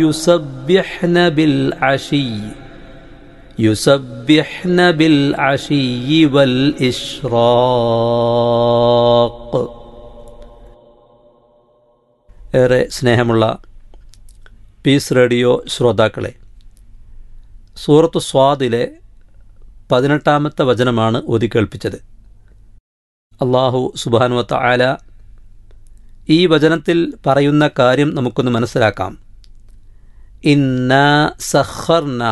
يسبحن بالعشي يسبحن بالعشي والإشراق ഏറെ സ്നേഹമുള്ള piece radio ശ്രോതാക്കളെ സൂറത്ത് സ്വാദിലെ പതിനെട്ടാമത്തെ വചനമാണ് ഓതിക്കേൾപ്പിച്ചത് അള്ളാഹു സുബാനുവത്ത ആല ഈ വചനത്തിൽ പറയുന്ന കാര്യം നമുക്കൊന്ന് മനസ്സിലാക്കാം ഇന്ന സഹർന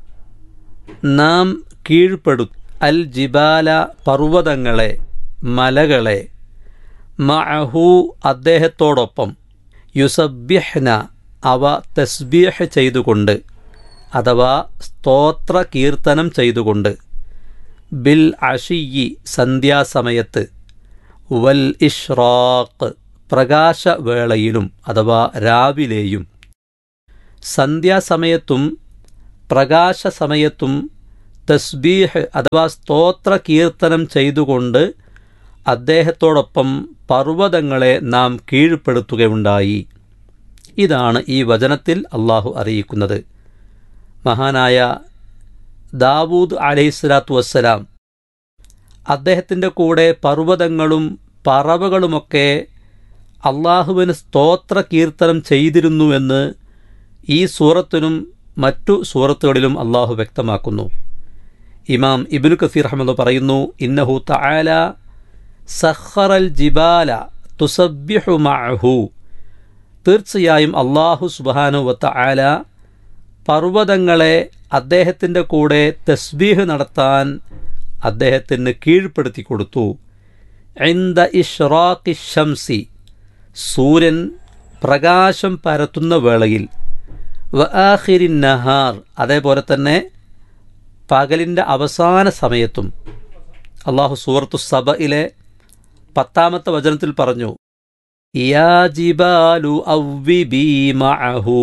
നാം കീഴ്പ്പെടു അൽ ജിബാല പർവ്വതങ്ങളെ മലകളെ മഅഹു അദ്ദേഹത്തോടൊപ്പം യുസബ്യഹ്ന അവ തസ്ബീഹ് ചെയ്തുകൊണ്ട് അഥവാ സ്തോത്ര കീർത്തനം ചെയ്തുകൊണ്ട് ബിൽ അഷിയി സന്ധ്യാസമയത്ത് വൽ ഇഷ്റാഖ് പ്രകാശവേളയിലും അഥവാ രാവിലെയും സന്ധ്യാസമയത്തും പ്രകാശസമയത്തും തസ്ബീഹ് അഥവാ സ്തോത്ര കീർത്തനം ചെയ്തുകൊണ്ട് അദ്ദേഹത്തോടൊപ്പം പർവ്വതങ്ങളെ നാം കീഴ്പ്പെടുത്തുകയുണ്ടായി ഇതാണ് ഈ വചനത്തിൽ അള്ളാഹു അറിയിക്കുന്നത് മഹാനായ ദാവൂദ് അലൈഹിസ്ലാത്തു വസ്സലാം അദ്ദേഹത്തിൻ്റെ കൂടെ പർവ്വതങ്ങളും പറവകളുമൊക്കെ അള്ളാഹുവിന് സ്തോത്ര കീർത്തനം ചെയ്തിരുന്നുവെന്ന് ഈ സൂറത്തിനും മറ്റു സൂറത്തുകളിലും അള്ളാഹു വ്യക്തമാക്കുന്നു ഇമാം ഇബിനു കസീർ അഹമ്മദ് പറയുന്നു ഇന്നഹു തആല സഖറൽ ജിബാല തുസബ്യഹു മഅഹു തീർച്ചയായും അള്ളാഹു സുബാനു വത്ത ആല പർവ്വതങ്ങളെ അദ്ദേഹത്തിൻ്റെ കൂടെ തസ്ബീഹ് നടത്താൻ അദ്ദേഹത്തിന് കീഴ്പ്പെടുത്തി കൊടുത്തു ഇന്ദ ഇഷ്റാഖി ഷംസി സൂര്യൻ പ്രകാശം പരത്തുന്ന വേളയിൽ വ ആഖിരി നഹാർ അതേപോലെ തന്നെ പകലിൻ്റെ അവസാന സമയത്തും അള്ളാഹു സൂറത്തു സബയിലെ പത്താമത്തെ വചനത്തിൽ പറഞ്ഞു യാ ജിബാലു അവ്വിബീ മഅഹു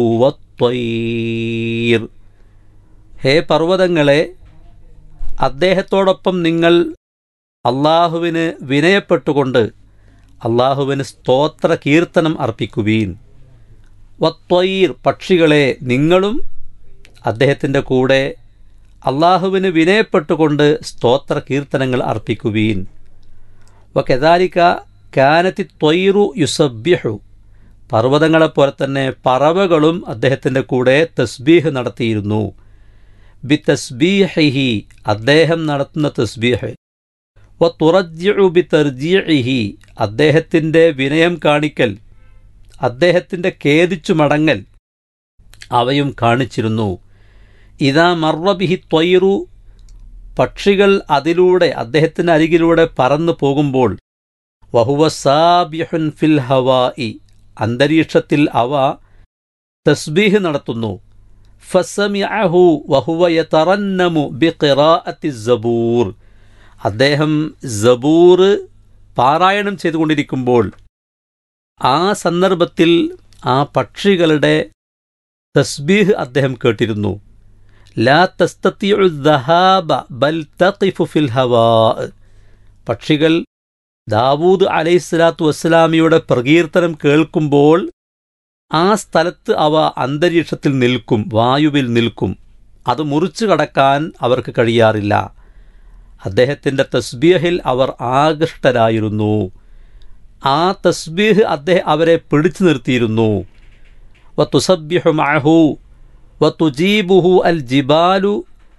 വത്വയ്ർ ഹേ പർവ്വതങ്ങളെ അദ്ദേഹത്തോടൊപ്പം നിങ്ങൾ അള്ളാഹുവിന് വിനയപ്പെട്ടുകൊണ്ട് അള്ളാഹുവിന് സ്തോത്ര കീർത്തനം അർപ്പിക്കുവീൻ വത്വയ്ർ പക്ഷികളെ നിങ്ങളും അദ്ദേഹത്തിൻ്റെ കൂടെ അള്ളാഹുവിന് വിനയപ്പെട്ടുകൊണ്ട് സ്തോത്ര കീർത്തനങ്ങൾ അർപ്പിക്കുവീൻ വക്കെതാലിക്ക കാനത്തി ത്വയ്റു യുസബ്യഹു പർവ്വതങ്ങളെപ്പോലെ തന്നെ പറവകളും അദ്ദേഹത്തിൻ്റെ കൂടെ തസ്ബീഹ് നടത്തിയിരുന്നു ബി തസ്ബീഹിഹി അദ്ദേഹം നടത്തുന്ന തസ്ബീഹ് വ തുറജ്യു ബി തർജിഹി അദ്ദേഹത്തിൻ്റെ വിനയം കാണിക്കൽ അദ്ദേഹത്തിൻ്റെ ഖേദിച്ചു മടങ്ങൽ അവയും കാണിച്ചിരുന്നു ഇതാ മർവബിഹി ത്വയ്റു പക്ഷികൾ അതിലൂടെ അദ്ദേഹത്തിൻ്റെ അരികിലൂടെ പറന്നു പോകുമ്പോൾ വഹുവ സാബ്യഹുൻ ഫിൽ ഹവായി അന്തരീക്ഷത്തിൽ അവ തസ്ബീഹ് നടത്തുന്നു ഫസമിഅഹു വഹുവ യതറന്നമു ബിഖിറാഅത്തി സബൂർ അദ്ദേഹം സബൂർ പാരായണം ചെയ്തുകൊണ്ടിരിക്കുമ്പോൾ ആ സന്ദർഭത്തിൽ ആ പക്ഷികളുടെ തസ്ബീഹ് അദ്ദേഹം കേട്ടിരുന്നു ലാ തസ്തത്തിയു ദഹാബ ബൽ തഖിഫു ഫിൽ ഹവാ പക്ഷികൾ ദാവൂദ് അലൈഹിസ്സലാത്തു വസ്സലാമിയുടെ പ്രകീർത്തനം കേൾക്കുമ്പോൾ ആ സ്ഥലത്ത് അവ അന്തരീക്ഷത്തിൽ നിൽക്കും വായുവിൽ നിൽക്കും അത് മുറിച്ചു കടക്കാൻ അവർക്ക് കഴിയാറില്ല അദ്ദേഹത്തിൻ്റെ തസ്ബീഹിൽ അവർ ആകൃഷ്ടരായിരുന്നു ആ തസ്ബീഹ് അദ്ദേഹം അവരെ പിടിച്ചു നിർത്തിയിരുന്നു വ തുസബ്യഹു മഅഹു വ തുജീബുഹു അൽ ജിബാലു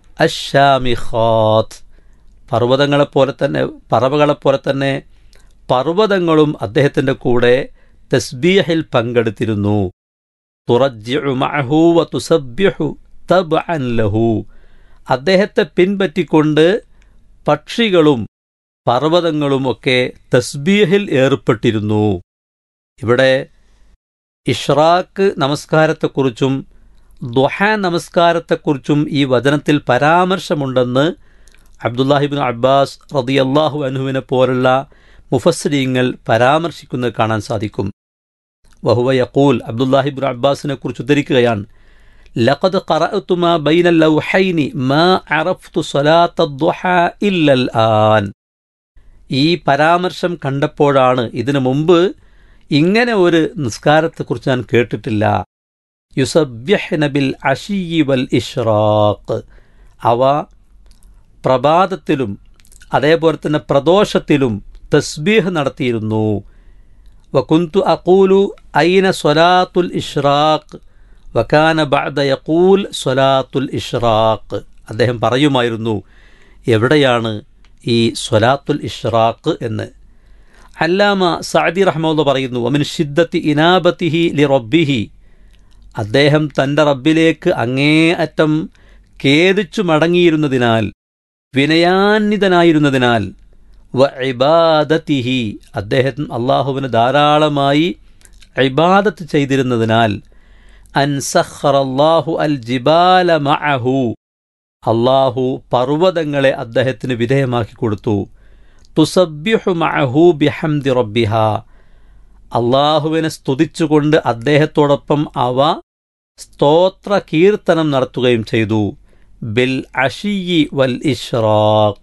അഷാമിഖാത്ത് പർവ്വതങ്ങളെപ്പോലെ തന്നെ പറവകളെപ്പോലെ തന്നെ പർവ്വതങ്ങളും അദ്ദേഹത്തിൻ്റെ കൂടെ തസ്ബീഹിൽ പങ്കെടുത്തിരുന്നു തുറജ്യു മഅഹു വ തുസബ്യഹു തബ്അൻ ലഹു അദ്ദേഹത്തെ പിൻപറ്റിക്കൊണ്ട് പക്ഷികളും പർവ്വതങ്ങളുമൊക്കെ തസ്ബീഹിൽ ഏർപ്പെട്ടിരുന്നു ഇവിടെ ഇഷ്റാഖ് നമസ്കാരത്തെക്കുറിച്ചും ദുഹ നമസ്കാരത്തെക്കുറിച്ചും ഈ വചനത്തിൽ പരാമർശമുണ്ടെന്ന് അബ്ദുല്ലാഹിബിൻ അബ്ബാസ് റതിയല്ലാഹു അനുവിനെ പോലുള്ള മുഫസ്രീങ്ങൾ പരാമർശിക്കുന്നത് കാണാൻ സാധിക്കും വഹുവ യഖൂൽ അബ്ദുല്ലാഹിബിൻ അബ്ബാസിനെ കുറിച്ച് ഉദ്ധരിക്കുകയാണ് ലഖദ് ഖറഅതുമാ ബൈന ലൗഹൈനി മാ അറഫ്തു സ്വലാത്ത ദുഹ ഇല്ലൽ ആൻ ഈ പരാമർശം കണ്ടപ്പോഴാണ് ഇതിനു മുമ്പ് ഇങ്ങനെ ഒരു നിസ്കാരത്തെക്കുറിച്ച് ഞാൻ കേട്ടിട്ടില്ല യുസബ്യഹ്ന ബിൽ അഷിയി വൽ ഇഷ്റാഖ് അവ പ്രഭാതത്തിലും അതേപോലെ തന്നെ പ്രദോഷത്തിലും തസ്ബീഹ് നടത്തിയിരുന്നു വകുന്തു അഖൂലു ഐന സ്വലാത്തുൽ ഇഷ്റാഖ് വക്കാന ബഅദ യഖൂൽ സ്വലാത്തുൽ ഇഷ്റാഖ് അദ്ദേഹം പറയുമായിരുന്നു എവിടെയാണ് ഈ സ്വലാത്തുൽ ഇഷ്റാഖ് എന്ന് അല്ലാമ സഅദി റഹ്മുള്ള പറയുന്നു അമിൻ ഷിദ്ദത്തി ഇനാബത്തിഹി ലി റബ്ബിഹി അദ്ദേഹം തൻ്റെ റബ്ബിലേക്ക് അങ്ങേയറ്റം ഖേദിച്ചു മടങ്ങിയിരുന്നതിനാൽ വിനയാന്വിതനായിരുന്നതിനാൽ വ ഇബാദത്തിഹി അദ്ദേഹം അള്ളാഹുവിന് ധാരാളമായി ഇബാദത്ത് ചെയ്തിരുന്നതിനാൽ അൻസഖറല്ലാഹു അൽ ജിബാല മഅഹു അള്ളാഹു പർവ്വതങ്ങളെ അദ്ദേഹത്തിന് വിധേയമാക്കി കൊടുത്തു തുസബ്യഹു മഅഹു ബിഹംദി റബ്ബിഹ അള്ളാഹുവിനെ സ്തുതിച്ചുകൊണ്ട് അദ്ദേഹത്തോടൊപ്പം അവ സ്തോത്ര കീർത്തനം നടത്തുകയും ചെയ്തു ബിൽ അഷിയി വൽ ഇഷ്റാഖ്